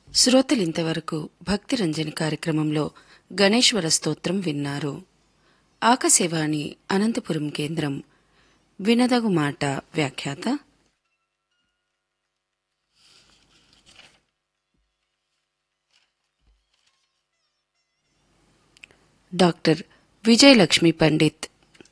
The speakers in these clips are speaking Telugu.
శ్రోతలింతవరకు భక్తి రంజని కార్యక్రమంలో గణేశ్వర స్తోత్రం విన్నారు ఆకాశవాణి అనంతపురం కేంద్రం వినదగు మాట వ్యాఖ్యాత డాక్టర్ విజయలక్ష్మి పండిత్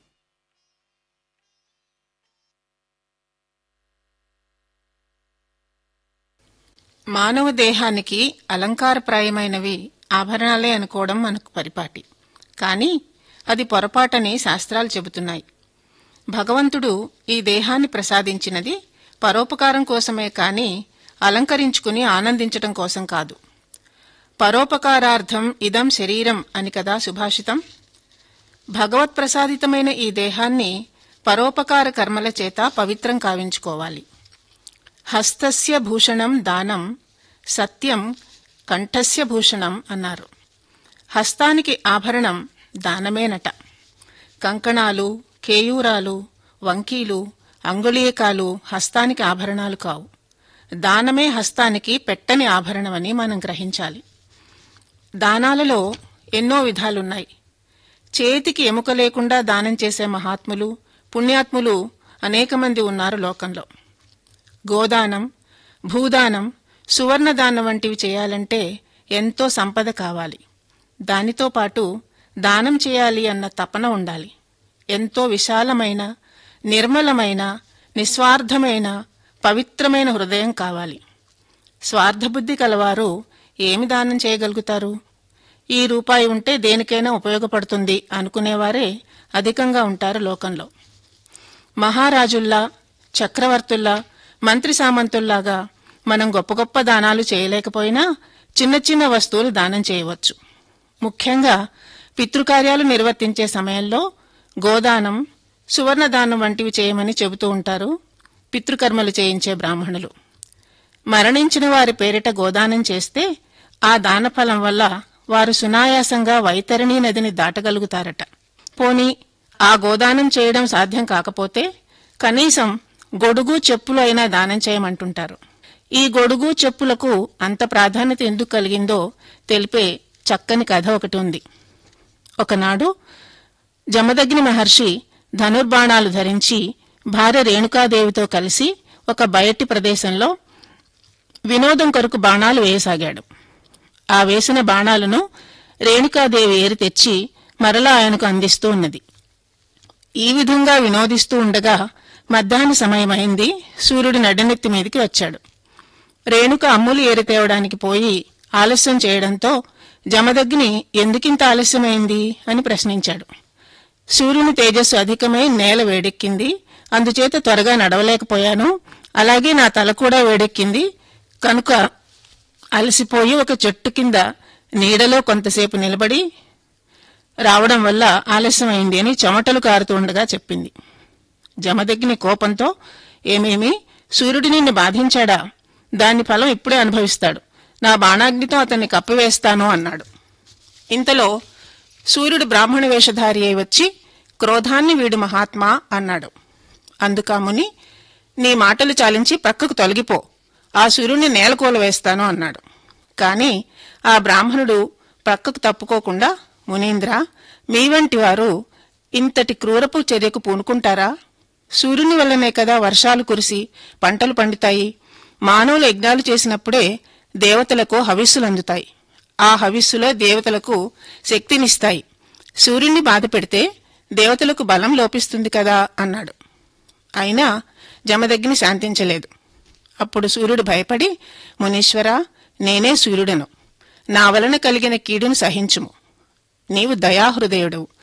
మానవ దేహానికి అలంకారప్రాయమైనవి ఆభరణాలే అనుకోవడం మనకు పరిపాటి కానీ అది పొరపాటని శాస్త్రాలు చెబుతున్నాయి భగవంతుడు ఈ దేహాన్ని ప్రసాదించినది పరోపకారం కోసమే కాని అలంకరించుకుని ఆనందించటం కోసం కాదు పరోపకారార్థం ఇదం శరీరం అని కదా సుభాషితం భగవత్ ప్రసాదితమైన ఈ దేహాన్ని పరోపకార కర్మల చేత పవిత్రం కావించుకోవాలి హస్తస్య భూషణం దానం సత్యం కంఠస్య భూషణం అన్నారు హస్తానికి ఆభరణం దానమేనట కంకణాలు కేయూరాలు వంకీలు అంగుళీయకాలు హస్తానికి ఆభరణాలు కావు దానమే హస్తానికి పెట్టని ఆభరణమని మనం గ్రహించాలి దానాలలో ఎన్నో విధాలున్నాయి చేతికి ఎముక లేకుండా దానం చేసే మహాత్ములు పుణ్యాత్ములు అనేక మంది ఉన్నారు లోకంలో గోదానం భూదానం సువర్ణదానం వంటివి చేయాలంటే ఎంతో సంపద కావాలి దానితో పాటు దానం చేయాలి అన్న తపన ఉండాలి ఎంతో విశాలమైన నిర్మలమైన నిస్వార్థమైన పవిత్రమైన హృదయం కావాలి స్వార్థబుద్ధి కలవారు ఏమి దానం చేయగలుగుతారు ఈ రూపాయి ఉంటే దేనికైనా ఉపయోగపడుతుంది అనుకునేవారే అధికంగా ఉంటారు లోకంలో మహారాజుల్లా చక్రవర్తుల్లా మంత్రి సామంతుల్లాగా మనం గొప్ప గొప్ప దానాలు చేయలేకపోయినా చిన్న చిన్న వస్తువులు దానం చేయవచ్చు ముఖ్యంగా పితృకార్యాలు నిర్వర్తించే సమయంలో గోదానం సువర్ణదానం వంటివి చేయమని చెబుతూ ఉంటారు పితృకర్మలు చేయించే బ్రాహ్మణులు మరణించిన వారి పేరిట గోదానం చేస్తే ఆ దానఫలం వల్ల వారు సునాయాసంగా వైతరణి నదిని దాటగలుగుతారట పోని ఆ గోదానం చేయడం సాధ్యం కాకపోతే కనీసం గొడుగు చెప్పులు అయినా దానం చేయమంటుంటారు ఈ గొడుగు చెప్పులకు అంత ప్రాధాన్యత ఎందుకు కలిగిందో తెలిపే చక్కని కథ ఒకటి ఉంది ఒకనాడు జమదగ్ని మహర్షి ధనుర్బాణాలు ధరించి భార్య రేణుకాదేవితో కలిసి ఒక బయటి ప్రదేశంలో వినోదం కొరకు బాణాలు వేయసాగాడు ఆ వేసిన బాణాలను రేణుకాదేవి ఏరి తెచ్చి మరలా ఆయనకు అందిస్తూ ఉన్నది ఈ విధంగా వినోదిస్తూ ఉండగా మధ్యాహ్న సమయమైంది సూర్యుడు నడనెత్తి మీదికి వచ్చాడు రేణుక అమ్ములు ఏరి తేవడానికి పోయి ఆలస్యం చేయడంతో జమదగ్ని ఎందుకింత ఆలస్యమైంది అని ప్రశ్నించాడు సూర్యుని తేజస్సు అధికమై నేల వేడెక్కింది అందుచేత త్వరగా నడవలేకపోయాను అలాగే నా తల కూడా వేడెక్కింది కనుక అలసిపోయి ఒక చెట్టు కింద నీడలో కొంతసేపు నిలబడి రావడం వల్ల ఆలస్యమైంది అని చెమటలు కారుతుండగా చెప్పింది జమదగ్ని కోపంతో ఏమేమి సూర్యుడు నిన్ను బాధించాడా దాని ఫలం ఇప్పుడే అనుభవిస్తాడు నా బాణాగ్నితో అతన్ని కప్పివేస్తాను అన్నాడు ఇంతలో సూర్యుడు బ్రాహ్మణ వేషధారి అయి వచ్చి క్రోధాన్ని వీడు మహాత్మా అన్నాడు అందుకాముని నీ మాటలు చాలించి పక్కకు తొలగిపో ఆ సూర్యుడిని నేలకూల వేస్తాను అన్నాడు కాని ఆ బ్రాహ్మణుడు ప్రక్కకు తప్పుకోకుండా మునీంద్ర మీ వంటి వారు ఇంతటి క్రూరపు చర్యకు పూనుకుంటారా సూర్యుని వల్లనే కదా వర్షాలు కురిసి పంటలు పండుతాయి మానవులు యజ్ఞాలు చేసినప్పుడే దేవతలకు హవిస్సులు అందుతాయి ఆ హవిస్సులో దేవతలకు శక్తినిస్తాయి సూర్యుని బాధ పెడితే దేవతలకు బలం లోపిస్తుంది కదా అన్నాడు అయినా జమదగ్ని శాంతించలేదు అప్పుడు సూర్యుడు భయపడి మునీశ్వర నేనే సూర్యుడను నా వలన కలిగిన కీడును సహించుము నీవు దయాహృదయుడు